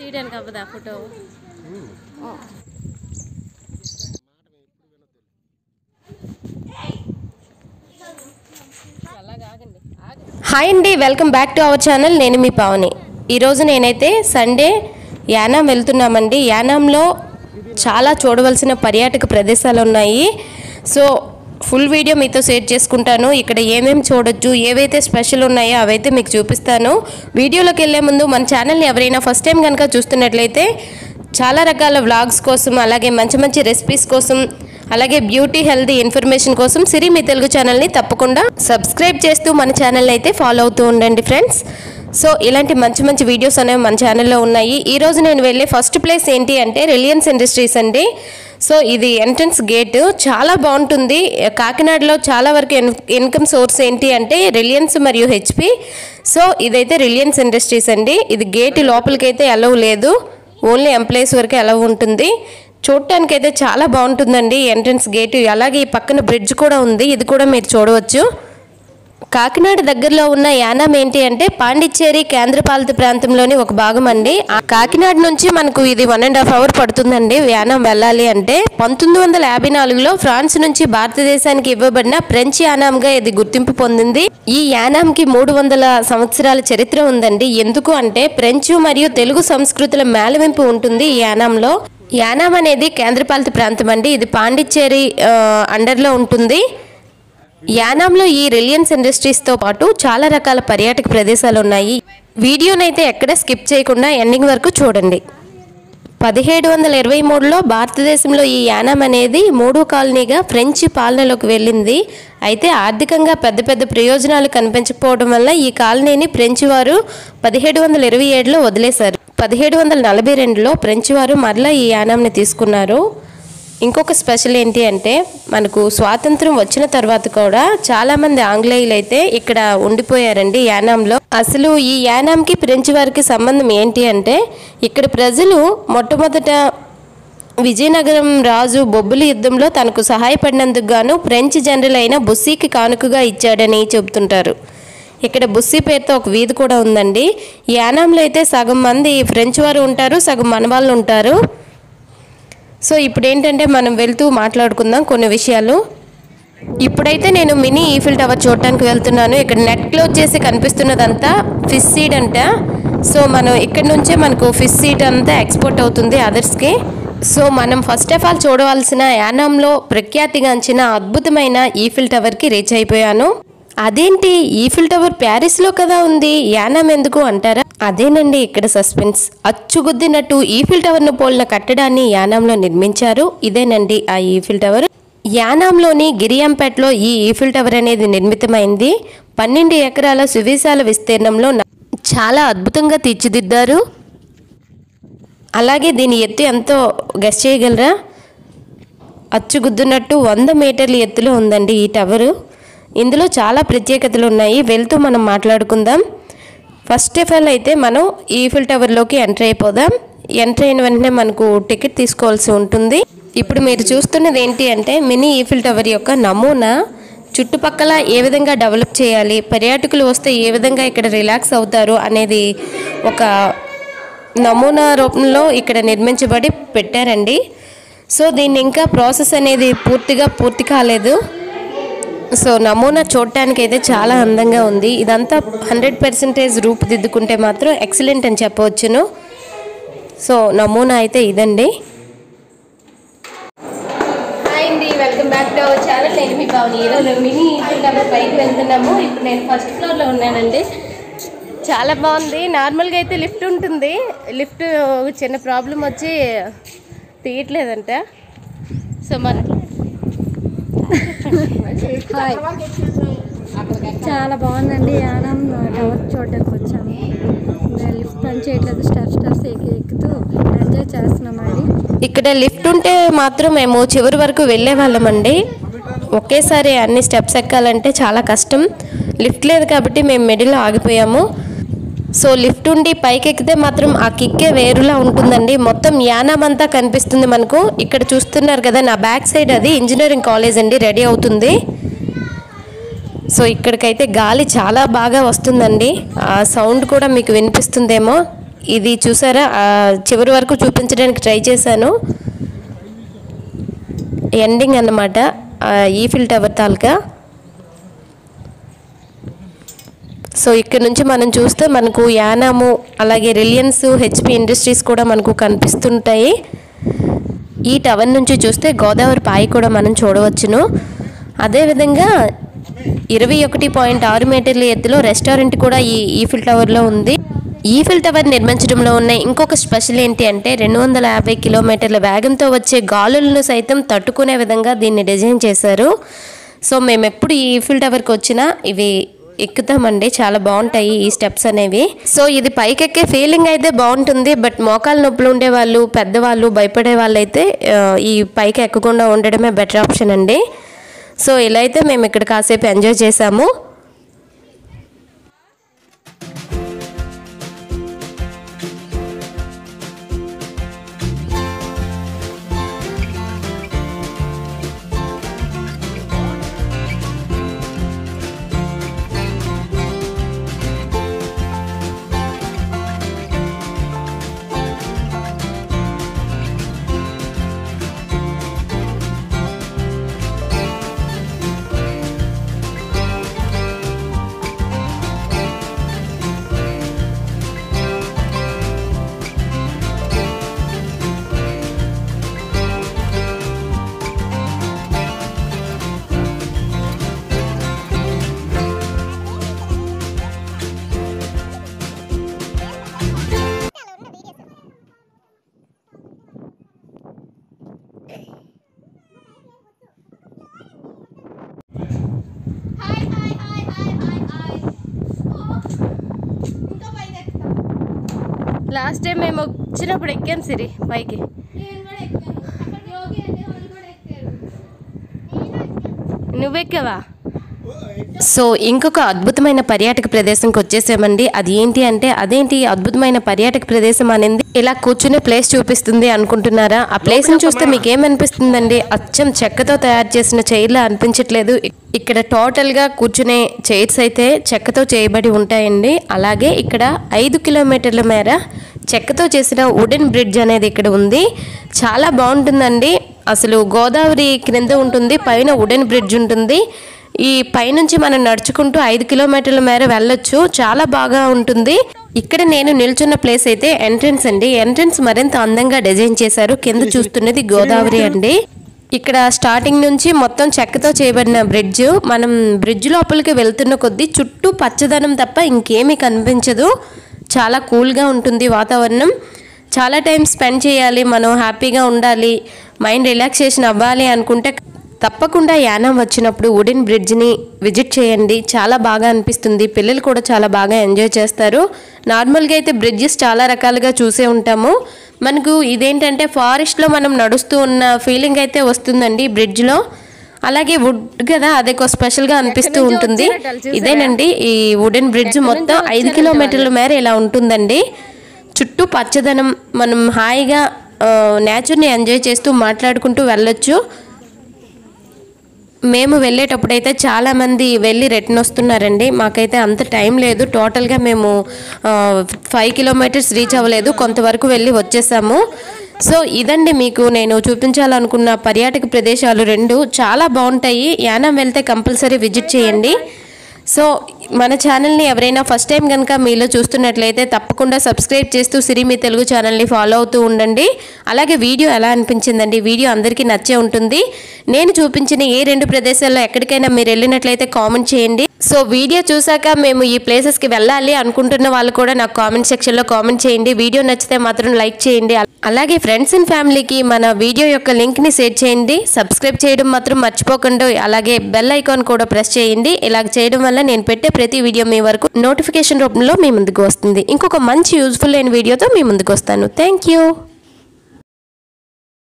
తీయడానికి అవ్వదా ఫోటో అలాగే ఆగండి ఆగండి హాయ్ అండి welcome back to our channel నేను మీ పావని ఈరోజు నేనైతే సండే యానాం వెళ్తున్నామండి యానాంలో చాలా చూడవలసిన పర్యాటక ప్రదేశాలు ఉన్నాయి సో ఫుల్ వీడియో మీతో షేర్ చేసుకుంటాను ఇక్కడ ఏమేమి చూడొచ్చు ఏవైతే స్పెషల్ ఉన్నాయో అవైతే మీకు చూపిస్తాను వీడియోలోకి వెళ్ళే ముందు మన ఛానల్ని ఎవరైనా ఫస్ట్ టైం కనుక చూస్తున్నట్లయితే చాలా రకాల వ్లాగ్స్ కోసం అలాగే మంచి మంచి రెసిపీస్ కోసం అలాగే బ్యూటీ హెల్తీ ఇన్ఫర్మేషన్ కోసం సిరి మీ తెలుగు ఛానల్ని తప్పకుండా సబ్స్క్రైబ్ చేస్తూ మన ఛానల్ని అయితే ఫాలో అవుతూ ఉండండి ఫ్రెండ్స్ సో ఇలాంటి మంచి మంచి వీడియోస్ అనేవి మన ఛానల్లో ఉన్నాయి ఈ రోజు నేను వెళ్ళే ఫస్ట్ ప్లేస్ ఏంటి అంటే రిలయన్స్ ఇండస్ట్రీస్ అండి సో ఇది ఎంట్రన్స్ గేట్ చాలా బాగుంటుంది కాకినాడలో చాలా వరకు ఇన్ ఇన్కమ్ సోర్స్ ఏంటి అంటే రిలయన్స్ మరియు హెచ్పి సో ఇదైతే రిలయన్స్ ఇండస్ట్రీస్ అండి ఇది గేట్ లోపలికైతే అలవ్ లేదు ఓన్లీ ఎంప్లాయీస్ వరకే అలవ్ ఉంటుంది చూడటానికి అయితే చాలా బాగుంటుందండి ఎంట్రన్స్ గేట్ అలాగే ఈ పక్కన బ్రిడ్జ్ కూడా ఉంది ఇది కూడా మీరు చూడవచ్చు కాకినాడ దగ్గరలో ఉన్న యానాం ఏంటి అంటే పాండిచ్చేరి కేంద్రపాలిత ప్రాంతంలోని ఒక భాగం అండి ఆ కాకినాడ నుంచి మనకు ఇది వన్ అండ్ హాఫ్ అవర్ పడుతుందండి యానాం వెళ్ళాలి అంటే పంతొమ్మిది వందల యాభై నాలుగులో ఫ్రాన్స్ నుంచి భారతదేశానికి ఇవ్వబడిన ఫ్రెంచ్ యానాంగా ఇది గుర్తింపు పొందింది ఈ యానాంకి మూడు వందల సంవత్సరాల చరిత్ర ఉందండి ఎందుకు అంటే ఫ్రెంచ్ మరియు తెలుగు సంస్కృతుల మేళవింపు ఉంటుంది ఈ యానాంలో యానాం అనేది కేంద్రపాలిత ప్రాంతం అండి ఇది పాండిచ్చేరి ఆ, అండర్లో ఉంటుంది యానాంలో ఈ రిలయన్స్ ఇండస్ట్రీస్తో పాటు చాలా రకాల పర్యాటక ప్రదేశాలు ఉన్నాయి వీడియోనైతే ఎక్కడ స్కిప్ చేయకుండా ఎండింగ్ వరకు చూడండి పదిహేడు వందల ఇరవై మూడులో భారతదేశంలో ఈ యానం అనేది మూడో కాలనీగా ఫ్రెంచ్ పాలనలోకి వెళ్ళింది అయితే ఆర్థికంగా పెద్ద పెద్ద ప్రయోజనాలు కనిపించకపోవడం వల్ల ఈ కాలనీని ఫ్రెంచ్ వారు పదిహేడు వందల ఇరవై ఏడులో వదిలేశారు పదిహేడు వందల నలభై రెండులో ఫ్రెంచ్ వారు మరలా ఈ యానాంని తీసుకున్నారు ఇంకొక స్పెషల్ ఏంటి అంటే మనకు స్వాతంత్రం వచ్చిన తర్వాత కూడా చాలా మంది ఆంగ్లేయులు అయితే ఇక్కడ ఉండిపోయారండి యానాంలో అసలు ఈ యానాంకి ఫ్రెంచ్ వారికి సంబంధం ఏంటి అంటే ఇక్కడ ప్రజలు మొట్టమొదట విజయనగరం రాజు బొబ్బులి యుద్ధంలో తనకు సహాయపడినందుకు గాను ఫ్రెంచ్ జనరల్ అయిన బుస్సీకి కానుకగా ఇచ్చాడని చెబుతుంటారు ఇక్కడ బుస్సీ పేరుతో ఒక వీధి కూడా ఉందండి ఈ యానాంలో అయితే సగం మంది ఫ్రెంచ్ వారు ఉంటారు సగం మన వాళ్ళు ఉంటారు సో ఇప్పుడు ఏంటంటే మనం వెళ్తూ మాట్లాడుకుందాం కొన్ని విషయాలు ఇప్పుడైతే నేను మినీ ఈఫిల్ టవర్ చూడటానికి వెళ్తున్నాను ఇక్కడ నెట్ క్లోజ్ చేసి కనిపిస్తున్నదంతా ఫిష్ సీడ్ అంట సో మనం ఇక్కడ నుంచే మనకు ఫిష్ సీడ్ అంతా ఎక్స్పోర్ట్ అవుతుంది అదర్స్కి సో మనం ఫస్ట్ ఆఫ్ ఆల్ చూడవలసిన యానాంలో ప్రఖ్యాతిగాంచిన అద్భుతమైన ఈఫిల్ టవర్కి రీచ్ అయిపోయాను అదేంటి ఈఫిల్ టవర్ ప్యారిస్లో కదా ఉంది యానాం ఎందుకు అంటారా అదేనండి ఇక్కడ సస్పెన్స్ అచ్చుగుద్దినట్టు ఈఫిల్ టవర్ను పోలిన కట్టడాన్ని యానాంలో నిర్మించారు ఇదేనండి ఆ ఈఫిల్ టవర్ యానాంలోని గిరియాంపేటలో ఈ ఈఫిల్ టవర్ అనేది నిర్మితమైంది పన్నెండు ఎకరాల సువిశాల విస్తీర్ణంలో న- చాలా అద్భుతంగా తీర్చిదిద్దారు అలాగే దీని ఎత్తు ఎంతో గెస్ చేయగలరా అచ్చుగుద్దునట్టు వంద మీటర్ల ఎత్తులో ఉందండి ఈ టవరు ఇందులో చాలా ప్రత్యేకతలు ఉన్నాయి వెళ్తూ మనం మాట్లాడుకుందాం ఫస్ట్ ఆఫ్ ఆల్ అయితే మనం ఈఫిల్ టవర్లోకి ఎంటర్ అయిపోదాం ఎంటర్ అయిన వెంటనే మనకు టికెట్ తీసుకోవాల్సి ఉంటుంది ఇప్పుడు మీరు చూస్తున్నది ఏంటి అంటే మినీ ఈఫిల్ టవర్ యొక్క నమూనా చుట్టుపక్కల ఏ విధంగా డెవలప్ చేయాలి పర్యాటకులు వస్తే ఏ విధంగా ఇక్కడ రిలాక్స్ అవుతారు అనేది ఒక నమూనా రూపంలో ఇక్కడ నిర్మించబడి పెట్టారండి సో దీన్ని ఇంకా ప్రాసెస్ అనేది పూర్తిగా పూర్తి కాలేదు సో నమూనా చూడటానికి అయితే చాలా అందంగా ఉంది ఇదంతా హండ్రెడ్ పర్సెంటేజ్ రూపుదిద్దుకుంటే మాత్రం ఎక్సలెంట్ అని చెప్పవచ్చును సో నమూనా అయితే ఇదండి హాయ్ అండి welcome back to our channel నేను మీ పావని ఈరోజు మినీ ఈఫిల్ టవర్ పైకి వెళ్తున్నాము ఇప్పుడు నేను ఫస్ట్ ఫ్లోర్లో ఉన్నానండి చాలా బాగుంది నార్మల్గా అయితే లిఫ్ట్ ఉంటుంది లిఫ్ట్ చిన్న ప్రాబ్లం వచ్చి తీయట్లేదంట సో మన హాయ్ చాలా బాగుందండి యానం టవర్ చూడడానికి వచ్చాము ఇంకా లిఫ్ట్ పని చేయట్లేదు స్టెప్ స్టెప్స్ ఎక్కి ఎక్కుతూ ఎంజాయ్ చేస్తున్నామండి ఇక్కడ లిఫ్ట్ ఉంటే మాత్రం మేము చివరి వరకు వెళ్ళే వాళ్ళమండి ఒకేసారి అన్ని స్టెప్స్ ఎక్కాలంటే చాలా కష్టం లిఫ్ట్ లేదు కాబట్టి మేము మిడిల్లో ఆగిపోయాము సో లిఫ్ట్ ఉండి పైకి ఎక్కితే మాత్రం ఆ కిక్కే వేరులా ఉంటుందండి మొత్తం యానం అంతా కనిపిస్తుంది మనకు ఇక్కడ చూస్తున్నారు కదా నా బ్యాక్ సైడ్ అది ఇంజనీరింగ్ కాలేజ్ అండి రెడీ అవుతుంది సో ఇక్కడికైతే గాలి చాలా బాగా వస్తుందండి ఆ సౌండ్ కూడా మీకు వినిపిస్తుందేమో ఇది చూసారా ఆ, చివరి వరకు చూపించడానికి ట్రై చేశాను ఎండింగ్ అన్నమాట ఆ, ఈఫిల్ టవర్ తాలూకా సో ఇక్కడ నుంచి మనం చూస్తే మనకు యానాము అలాగే రిలయన్స్ హెచ్పి ఇండస్ట్రీస్ కూడా మనకు కనిపిస్తుంటాయి ఈ టవర్ నుంచి చూస్తే గోదావరి పాయి కూడా మనం చూడవచ్చును అదేవిధంగా ఇరవై ఒకటి పాయింట్ ఆరు మీటర్ల ఎత్తులో రెస్టారెంట్ కూడా ఈ ఈఫిల్ టవర్లో ఉంది ఈఫిల్ టవర్ నిర్మించడంలో ఉన్న ఇంకొక స్పెషల్ ఏంటి అంటే రెండు వందల యాభై కిలోమీటర్ల వేగంతో వచ్చే గాలులను సైతం తట్టుకునే విధంగా దీన్ని డిజైన్ చేశారు సో మేము ఎప్పుడు ఈ ఈఫిల్ టవర్కి వచ్చినా ఇవి ఎక్కుతామండి చాలా బాగుంటాయి ఈ స్టెప్స్ అనేవి సో ఇది పైకెక్కే ఫీలింగ్ అయితే బాగుంటుంది బట్ మోకాలు నొప్పులు ఉండే వాళ్ళు పెద్దవాళ్ళు భయపడే వాళ్ళు అయితే ఆ, ఈ పైకి ఎక్కకుండా ఉండడమే బెటర్ ఆప్షన్ అండి సో ఇలా అయితే మేము ఇక్కడ కాసేపు ఎంజాయ్ చేసాము లాస్ట్ టైం మేము వచ్చినప్పుడు ఎక్కాను సిరి పైకి నువ్వెక్కావా సో ఇంకొక అద్భుతమైన పర్యాటక ప్రదేశంకి వచ్చేసామండి అది ఏంటి అంటే అదేంటి అద్భుతమైన పర్యాటక ప్రదేశం అనేది ఇలా కూర్చునే ప్లేస్ చూపిస్తుంది అనుకుంటున్నారా ఆ ప్లేస్ ని చూస్తే మీకు ఏమనిపిస్తుందండి అచ్చం చెక్కతో తయారు చేసిన చైర్లా అనిపించట్లేదు ఇక్- ఇక్కడ టోటల్ గా కూర్చునే చైర్స్ అయితే చెక్కతో చేయబడి ఉంటాయండి అలాగే ఇక్కడ ఐదు కిలోమీటర్ల మేర చెక్కతో చేసిన వుడెన్ బ్రిడ్జ్ అనేది ఇక్కడ ఉంది చాలా బాగుంటుందండి అసలు గోదావరి క్రింద ఉంటుంది పైన వుడెన్ బ్రిడ్జ్ ఉంటుంది ఈ పైనుంచి మనం నడుచుకుంటూ ఐదు కిలోమీటర్ల మేర వెళ్ళొచ్చు చాలా బాగా ఉంటుంది ఇక్కడ నేను నిల్చున్న ప్లేస్ అయితే ఎంట్రన్స్ అండి ఎంట్రన్స్ మరింత అందంగా డిజైన్ చేశారు కింద చూస్తున్నది గోదావరి అండి ఇక్కడ స్టార్టింగ్ నుంచి మొత్తం చెక్కతో చేయబడిన బ్రిడ్జ్ మనం బ్రిడ్జ్ లోపలికి వెళ్తున్న కొద్దీ చుట్టూ పచ్చదనం తప్ప ఇంకేమీ కనిపించదు చాలా కూల్గా ఉంటుంది వాతావరణం చాలా టైం స్పెండ్ చేయాలి మనం హ్యాపీగా ఉండాలి మైండ్ రిలాక్సేషన్ అవ్వాలి అనుకుంటే తప్పకుండా యానం వచ్చినప్పుడు వుడెన్ బ్రిడ్జ్ని విజిట్ చేయండి చాలా బాగా అనిపిస్తుంది పిల్లలు కూడా చాలా బాగా ఎంజాయ్ చేస్తారు నార్మల్గా అయితే బ్రిడ్జెస్ చాలా రకాలుగా చూసే ఉంటాము మనకు ఇదేంటంటే ఫారెస్ట్లో మనం నడుస్తూ ఉన్న ఫీలింగ్ అయితే వస్తుందండి బ్రిడ్జ్లో అలాగే వుడ్ కదా అదే స్పెషల్గా అనిపిస్తూ ఉంటుంది ఇదేనండి ఈ వుడెన్ బ్రిడ్జ్ మొత్తం ఐదు కిలోమీటర్ల మేర ఇలా ఉంటుందండి చుట్టూ పచ్చదనం మనం హాయిగా నేచర్ని ఎంజాయ్ చేస్తూ మాట్లాడుకుంటూ వెళ్ళొచ్చు మేము వెళ్ళేటప్పుడైతే చాలామంది వెళ్ళి రిటర్న్ వస్తున్నారండి మాకైతే అంత టైం లేదు టోటల్గా మేము ఫైవ్ కిలోమీటర్స్ రీచ్ అవ్వలేదు కొంతవరకు వెళ్ళి వచ్చేసాము సో ఇదండి మీకు నేను చూపించాలనుకున్న పర్యాటక ప్రదేశాలు రెండు చాలా బాగుంటాయి యానం వెళ్తే కంపల్సరీ విజిట్ చేయండి సో మన ఛానల్ని ఎవరైనా ఫస్ట్ టైం కనుక మీలో చూస్తున్నట్లయితే తప్పకుండా సబ్స్క్రైబ్ చేస్తూ సిరి మీ తెలుగు ఛానల్ని ఫాలో అవుతూ ఉండండి అలాగే వీడియో ఎలా అనిపించిందండి వీడియో అందరికీ నచ్చే ఉంటుంది నేను చూపించిన ఏ రెండు ప్రదేశాల్లో ఎక్కడికైనా మీరు వెళ్ళినట్లయితే కామెంట్ చేయండి సో వీడియో చూసాక మేము ఈ ప్లేసెస్కి వెళ్ళాలి అనుకుంటున్న వాళ్ళు కూడా నాకు కామెంట్ సెక్షన్లో కామెంట్ చేయండి వీడియో నచ్చితే మాత్రం లైక్ చేయండి అలాగే ఫ్రెండ్స్ అండ్ ఫ్యామిలీకి మన వీడియో యొక్క లింక్ని షేర్ చేయండి సబ్స్క్రైబ్ చేయడం మాత్రం మర్చిపోకండి అలాగే బెల్ ఐకాన్ కూడా ప్రెస్ చేయండి ఇలా చేయడం వల్ల నేను పెట్టే ప్రతి వీడియో మీ వరకు నోటిఫికేషన్ రూపంలో మీ ముందుకు వస్తుంది ఇంకొక మంచి యూజ్ఫుల్ అయిన వీడియోతో మీ ముందుకు వస్తాను థ్యాంక్ యూ